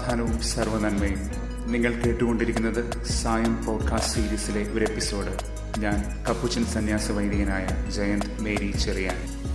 സമാധാനവും സർവ്വനന്മയും നിങ്ങൾ കേട്ടുകൊണ്ടിരിക്കുന്നത് സായം പോഡ്കാസ്റ്റ് സീരീസിലെ ഒരു എപ്പിസോഡ് ഞാൻ കപ്പുച്ചൻ സന്യാസ വൈദികനായ ജയന്ത് മേരി ചെറിയാൻ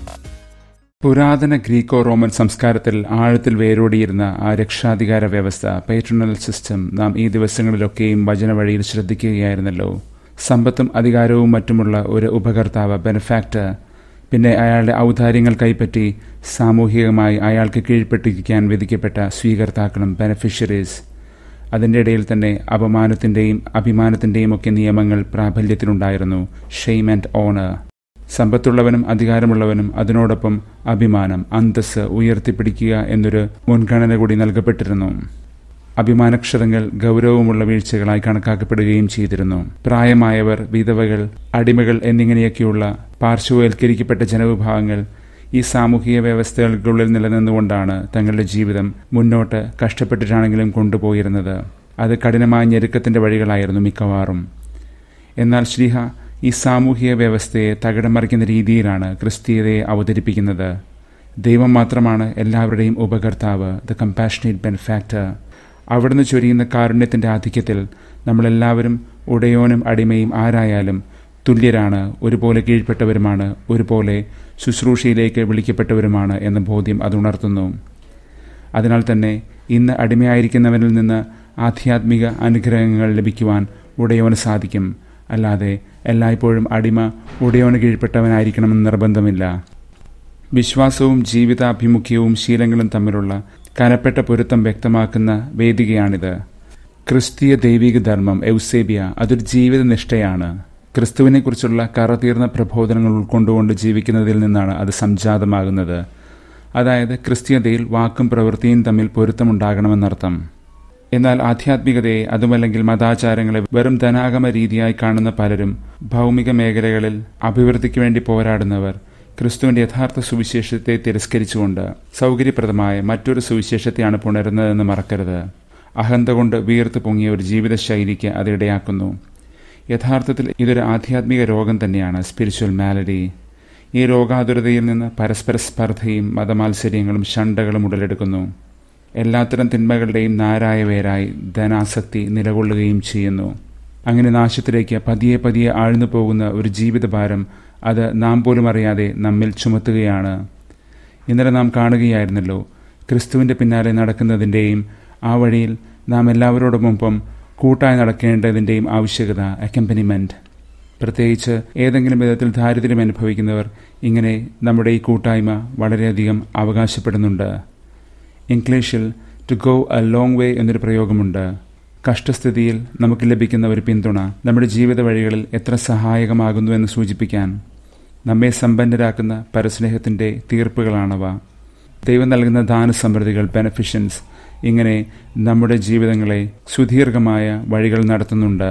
പുരാതന ഗ്രീക്കോ റോമൻ സംസ്കാരത്തിൽ ആഴത്തിൽ വേരോടിയിരുന്ന ആ രക്ഷാധികാര വ്യവസ്ഥ പേട്രണൽ സിസ്റ്റം നാം ഈ ദിവസങ്ങളിലൊക്കെയും വചന വഴിയിൽ ശ്രദ്ധിക്കുകയായിരുന്നല്ലോ സമ്പത്തും അധികാരവും മറ്റുമുള്ള ഒരു ഉപകർത്താവ് ബെനഫാക്ടർ പിന്നെ അയാളുടെ ഔദാര്യങ്ങൾ കൈപ്പറ്റി സാമൂഹികമായി അയാൾക്ക് കീഴ്പ്പെട്ടിരിക്കാൻ വിധിക്കപ്പെട്ട സ്വീകർത്താക്കളും ബെനഫിഷ്യറീസ് അതിൻ്റെ ഇടയിൽ തന്നെ അപമാനത്തിൻ്റെയും അഭിമാനത്തിൻ്റെയും ഒക്കെ നിയമങ്ങൾ പ്രാബല്യത്തിലുണ്ടായിരുന്നു ഷെയ്ം ആൻഡ് ഓണർ സമ്പത്തുള്ളവനും അധികാരമുള്ളവനും അതിനോടൊപ്പം അഭിമാനം അന്തസ് ഉയർത്തിപ്പിടിക്കുക എന്നൊരു മുൻഗണന കൂടി നൽകപ്പെട്ടിരുന്നു അഭിമാനക്ഷതങ്ങൾ ഗൗരവമുള്ള വീഴ്ചകളായി കണക്കാക്കപ്പെടുകയും ചെയ്തിരുന്നു പ്രായമായവർ വിധവകൾ അടിമകൾ എന്നിങ്ങനെയൊക്കെയുള്ള പാർശ്വവൽക്കരിക്കപ്പെട്ട ജനവിഭാഗങ്ങൾ ഈ സാമൂഹിക വ്യവസ്ഥകൾക്കുള്ളിൽ നിലനിന്നുകൊണ്ടാണ് തങ്ങളുടെ ജീവിതം മുന്നോട്ട് കഷ്ടപ്പെട്ടിട്ടാണെങ്കിലും കൊണ്ടുപോയിരുന്നത് അത് കഠിനമായ ഞെരുക്കത്തിന്റെ വഴികളായിരുന്നു മിക്കവാറും എന്നാൽ ശ്രീഹ ഈ സാമൂഹിക വ്യവസ്ഥയെ തകിടം മറിക്കുന്ന രീതിയിലാണ് ക്രിസ്തീയതയെ അവതരിപ്പിക്കുന്നത് ദൈവം മാത്രമാണ് എല്ലാവരുടെയും ഉപകർത്താവ് ദ കമ്പാഷനേറ്റ് ബെൻഫാക്ടർ അവിടുന്ന് ചൊരിയുന്ന കാരുണ്യത്തിന്റെ ആധിക്യത്തിൽ നമ്മളെല്ലാവരും ഉടയോനും അടിമയും ആരായാലും തുല്യരാണ് ഒരുപോലെ കീഴ്പ്പെട്ടവരുമാണ് ഒരുപോലെ ശുശ്രൂഷയിലേക്ക് വിളിക്കപ്പെട്ടവരുമാണ് എന്ന ബോധ്യം അതുണർത്തുന്നു അതിനാൽ തന്നെ ഇന്ന് അടിമയായിരിക്കുന്നവരിൽ നിന്ന് ആധ്യാത്മിക അനുഗ്രഹങ്ങൾ ലഭിക്കുവാൻ ഉടയോന് സാധിക്കും അല്ലാതെ എല്ലായ്പ്പോഴും അടിമ ഉടയോന് കീഴ്പ്പെട്ടവനായിരിക്കണമെന്ന് നിർബന്ധമില്ല വിശ്വാസവും ജീവിതാഭിമുഖ്യവും ശീലങ്ങളും തമ്മിലുള്ള കനപ്പെട്ട പൊരുത്തം വ്യക്തമാക്കുന്ന വേദികയാണിത് ക്രിസ്തീയ ദൈവിക ധർമ്മം എൗസേബിയ അതൊരു ജീവിത നിഷ്ഠയാണ് ക്രിസ്തുവിനെക്കുറിച്ചുള്ള കറതീർന്ന പ്രബോധനങ്ങൾ ഉൾക്കൊണ്ടുകൊണ്ട് ജീവിക്കുന്നതിൽ നിന്നാണ് അത് സംജാതമാകുന്നത് അതായത് ക്രിസ്തീയതയിൽ വാക്കും പ്രവൃത്തിയും തമ്മിൽ പൊരുത്തമുണ്ടാകണമെന്നർത്ഥം എന്നാൽ ആധ്യാത്മികതയെ അതുമല്ലെങ്കിൽ മതാചാരങ്ങളെ വെറും ധനാഗമ രീതിയായി കാണുന്ന പലരും ഭൗമിക മേഖലകളിൽ അഭിവൃദ്ധിക്ക് വേണ്ടി പോരാടുന്നവർ ക്രിസ്തുവിന്റെ യഥാർത്ഥ സുവിശേഷത്തെ തിരസ്കരിച്ചുകൊണ്ട് സൗകര്യപ്രദമായ മറ്റൊരു സുവിശേഷത്തെയാണ് പുണരുന്നതെന്ന് മറക്കരുത് അഹന്ത കൊണ്ട് വീർത്ത് പൊങ്ങിയ ഒരു ജീവിതശൈലിക്ക് അത് ഇടയാക്കുന്നു യഥാർത്ഥത്തിൽ ഇതൊരു ആധ്യാത്മിക രോഗം തന്നെയാണ് സ്പിരിച്വൽ മാലഡി ഈ രോഗാതുരതയിൽ നിന്ന് പരസ്പര സ്പർദ്ധയും മതമാത്സര്യങ്ങളും ഷണ്ടകളും ഉടലെടുക്കുന്നു എല്ലാത്തരം തിന്മകളുടെയും നാരായ വേരായി ധനാസക്തി നിലകൊള്ളുകയും ചെയ്യുന്നു അങ്ങനെ നാശത്തിലേക്ക് പതിയെ പതിയെ ആഴ്ന്നു പോകുന്ന ഒരു ജീവിതഭാരം അത് നാം പോലും അറിയാതെ നമ്മിൽ ചുമത്തുകയാണ് ഇന്നലെ നാം കാണുകയായിരുന്നല്ലോ ക്രിസ്തുവിൻ്റെ പിന്നാലെ നടക്കുന്നതിൻ്റെയും ആ വഴിയിൽ നാം എല്ലാവരോടൊപ്പം കൂട്ടായി നടക്കേണ്ടതിൻ്റെയും ആവശ്യകത അക്കമ്പനിമെൻറ്റ് പ്രത്യേകിച്ച് ഏതെങ്കിലും വിധത്തിൽ ദാരിദ്ര്യം അനുഭവിക്കുന്നവർ ഇങ്ങനെ നമ്മുടെ ഈ കൂട്ടായ്മ വളരെയധികം അവകാശപ്പെടുന്നുണ്ട് ഇംഗ്ലീഷിൽ to go a long way എന്നൊരു പ്രയോഗമുണ്ട് കഷ്ടസ്ഥിതിയിൽ നമുക്ക് ലഭിക്കുന്ന ഒരു പിന്തുണ നമ്മുടെ ജീവിത വഴികളിൽ എത്ര സഹായകമാകുന്നുവെന്ന് സൂചിപ്പിക്കാൻ നമ്മെ സമ്പന്നരാക്കുന്ന പരസ്നേഹത്തിൻ്റെ തീർപ്പുകളാണവ ദൈവം നൽകുന്ന ദാനസമൃദ്ധികൾ ബെനഫിഷ്യൻസ് ഇങ്ങനെ നമ്മുടെ ജീവിതങ്ങളെ സുദീർഘമായ വഴികൾ നടത്തുന്നുണ്ട്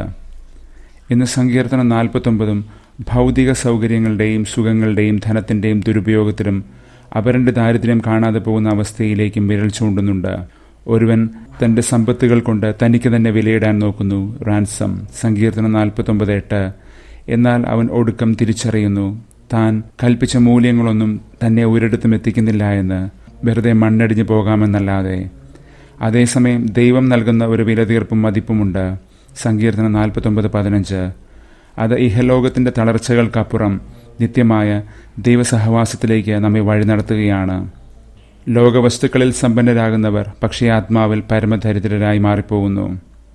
ഇന്ന് സങ്കീർത്തനം നാൽപ്പത്തൊമ്പതും ഭൗതിക സൗകര്യങ്ങളുടെയും സുഖങ്ങളുടെയും ധനത്തിൻ്റെയും ദുരുപയോഗത്തിലും അപരന്റെ ദാരിദ്ര്യം കാണാതെ പോകുന്ന അവസ്ഥയിലേക്കും വിരൽ ചൂണ്ടുന്നുണ്ട് ഒരുവൻ തന്റെ സമ്പത്തുകൾ കൊണ്ട് തനിക്ക് തന്നെ വിലയിടാൻ നോക്കുന്നു റാൻസം സങ്കീർത്തനം നാൽപ്പത്തൊമ്പത് എട്ട് എന്നാൽ അവൻ ഒടുക്കം തിരിച്ചറിയുന്നു താൻ കൽപ്പിച്ച മൂല്യങ്ങളൊന്നും തന്നെ ഒരിടത്തും എത്തിക്കുന്നില്ല എന്ന് വെറുതെ മണ്ണടിഞ്ഞു പോകാമെന്നല്ലാതെ അതേസമയം ദൈവം നൽകുന്ന ഒരു വിലതീർപ്പും മതിപ്പുമുണ്ട് സങ്കീർത്തനം നാൽപ്പത്തൊമ്പത് പതിനഞ്ച് അത് ഇഹലോകത്തിന്റെ തളർച്ചകൾക്കപ്പുറം നിത്യമായ ദൈവസഹവാസത്തിലേക്ക് നമ്മെ വഴി നടത്തുകയാണ് ലോകവസ്തുക്കളിൽ സമ്പന്നരാകുന്നവർ പക്ഷേ ആത്മാവിൽ പരമദരിദ്രരായി മാറിപ്പോകുന്നു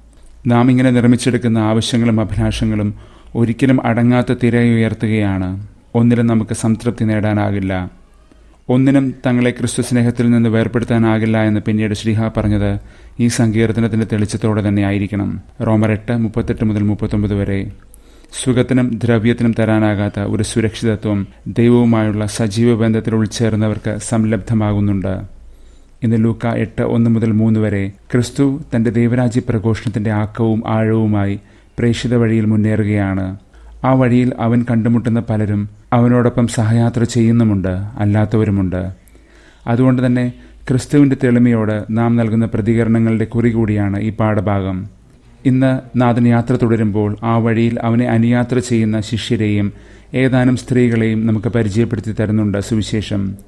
നാം ഇങ്ങനെ നിർമ്മിച്ചെടുക്കുന്ന ആവശ്യങ്ങളും അഭിലാഷങ്ങളും ഒരിക്കലും അടങ്ങാത്ത തിരയുയർത്തുകയാണ് ഒന്നിലും നമുക്ക് സംതൃപ്തി നേടാനാകില്ല ഒന്നിനും തങ്ങളെ ക്രിസ്തു സ്നേഹത്തിൽ നിന്ന് വേർപെടുത്താനാകില്ല എന്ന് പിന്നീട് ശ്രീഹ പറഞ്ഞത് ഈ സങ്കീർത്തനത്തിന്റെ തെളിച്ചത്തോടെ തന്നെ ആയിരിക്കണം റോമർ എട്ട് മുപ്പത്തെട്ട് മുതൽ മുപ്പത്തൊമ്പത് വരെ സുഖത്തിനും ദ്രവ്യത്തിനും തരാനാകാത്ത ഒരു സുരക്ഷിതത്വം ദൈവവുമായുള്ള സജീവ ബന്ധത്തിൽ ഉൾച്ചേർന്നവർക്ക് സംലബ്ധമാകുന്നുണ്ട് ഇന്ന് ലൂക്ക എട്ട് ഒന്ന് മുതൽ മൂന്ന് വരെ ക്രിസ്തു തന്റെ ദൈവരാജ്യ പ്രഘോഷണത്തിന്റെ ആക്കവും ആഴവുമായി പ്രേക്ഷിത വഴിയിൽ മുന്നേറുകയാണ് ആ വഴിയിൽ അവൻ കണ്ടുമുട്ടുന്ന പലരും അവനോടൊപ്പം സഹയാത്ര ചെയ്യുന്നുമുണ്ട് അല്ലാത്തവരുമുണ്ട് അതുകൊണ്ട് തന്നെ ക്രിസ്തുവിന്റെ തെളിമയോട് നാം നൽകുന്ന പ്രതികരണങ്ങളുടെ കുറി കൂടിയാണ് ഈ പാഠഭാഗം ഇന്ന് നാഥൻ യാത്ര തുടരുമ്പോൾ ആ വഴിയിൽ അവനെ അനുയാത്ര ചെയ്യുന്ന ശിഷ്യരെയും ഏതാനും സ്ത്രീകളെയും നമുക്ക് പരിചയപ്പെടുത്തി തരുന്നുണ്ട് സുവിശേഷം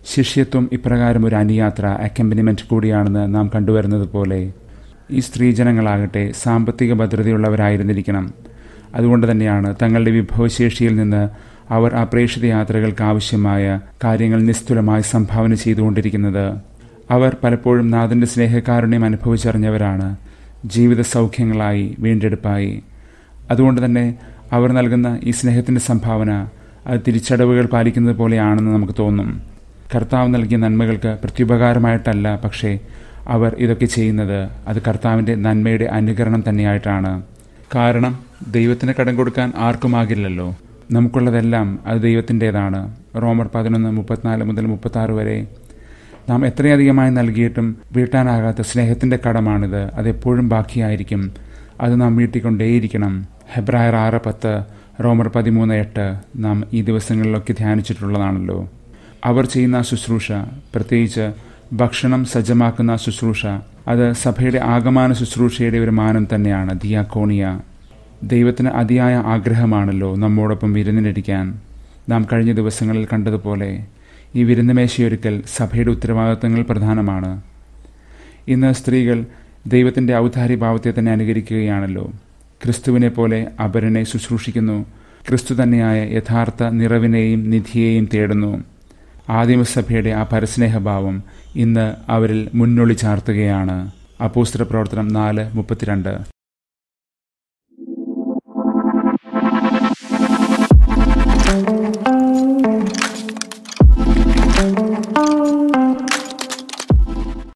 ശിഷ്യത്വം ഇപ്രകാരം ഒരു അനുയാത്ര അക്കമ്പനിമെന്റ് കൂടിയാണെന്ന് നാം കണ്ടുവരുന്നത് പോലെ ഈ സ്ത്രീജനങ്ങളാകട്ടെ സാമ്പത്തിക ഭദ്രതയുള്ളവരായിരുന്നിരിക്കണം അതുകൊണ്ട് തന്നെയാണ് തങ്ങളുടെ വിഭവശേഷിയിൽ നിന്ന് അവർ ആ പ്രേക്ഷിത യാത്രകൾക്ക് ആവശ്യമായ കാര്യങ്ങൾ നിസ്തുലമായി സംഭാവന ചെയ്തുകൊണ്ടിരിക്കുന്നത് അവർ പലപ്പോഴും നാഥന്റെ സ്നേഹകാരുണ്യം അനുഭവിച്ചറിഞ്ഞവരാണ് ജീവിത സൗഖ്യങ്ങളായി വീണ്ടെടുപ്പായി അതുകൊണ്ട് തന്നെ അവർ നൽകുന്ന ഈ സ്നേഹത്തിന്റെ സംഭാവന അത് തിരിച്ചടവുകൾ പാലിക്കുന്നത് പോലെയാണെന്ന് നമുക്ക് തോന്നും കർത്താവ് നൽകിയ നന്മകൾക്ക് പ്രത്യുപകാരമായിട്ടല്ല പക്ഷേ അവർ ഇതൊക്കെ ചെയ്യുന്നത് അത് കർത്താവിൻ്റെ നന്മയുടെ അനുകരണം തന്നെയായിട്ടാണ് കാരണം ദൈവത്തിന് കടം കൊടുക്കാൻ ആർക്കുമാകില്ലല്ലോ നമുക്കുള്ളതെല്ലാം അത് ദൈവത്തിൻ്റെതാണ് റോമർ പതിനൊന്ന് മുപ്പത്തിനാല് മുതൽ മുപ്പത്താറ് വരെ നാം എത്രയധികമായി നൽകിയിട്ടും വീട്ടാനാകാത്ത സ്നേഹത്തിൻ്റെ കടമാണിത് അതെപ്പോഴും ബാക്കിയായിരിക്കും അത് നാം വീട്ടിക്കൊണ്ടേയിരിക്കണം ഹെബ്രായർ ആറ് പത്ത് റോമർ പതിമൂന്ന് എട്ട് നാം ഈ ദിവസങ്ങളിലൊക്കെ ധ്യാനിച്ചിട്ടുള്ളതാണല്ലോ അവർ ചെയ്യുന്ന ശുശ്രൂഷ പ്രത്യേകിച്ച് ഭക്ഷണം സജ്ജമാക്കുന്ന ശുശ്രൂഷ അത് സഭയുടെ ആഗമാന ശുശ്രൂഷയുടെ ഒരു മാനം തന്നെയാണ് ദിയാക്കോണിയ ദൈവത്തിന് അതിയായ ആഗ്രഹമാണല്ലോ നമ്മോടൊപ്പം വിരുന്നിനിരിക്കാൻ നാം കഴിഞ്ഞ ദിവസങ്ങളിൽ കണ്ടതുപോലെ ഈ വിരുന്നുമേശയൊരുക്കൽ സഭയുടെ ഉത്തരവാദിത്തങ്ങൾ പ്രധാനമാണ് ഇന്ന് സ്ത്രീകൾ ദൈവത്തിൻ്റെ ഔദാര്യഭാവത്തെ തന്നെ അനുകരിക്കുകയാണല്ലോ ക്രിസ്തുവിനെ പോലെ അപരനെ ശുശ്രൂഷിക്കുന്നു ക്രിസ്തു തന്നെയായ യഥാർത്ഥ നിറവിനെയും നിധിയെയും തേടുന്നു ആദിമസഭയുടെ ആ പരസ്നേഹഭാവം ഇന്ന് അവരിൽ മുന്നൊളി ചാർത്തുകയാണ് അപ്പോസ്തര പ്രവർത്തനം നാല് മുപ്പത്തിരണ്ട് thank you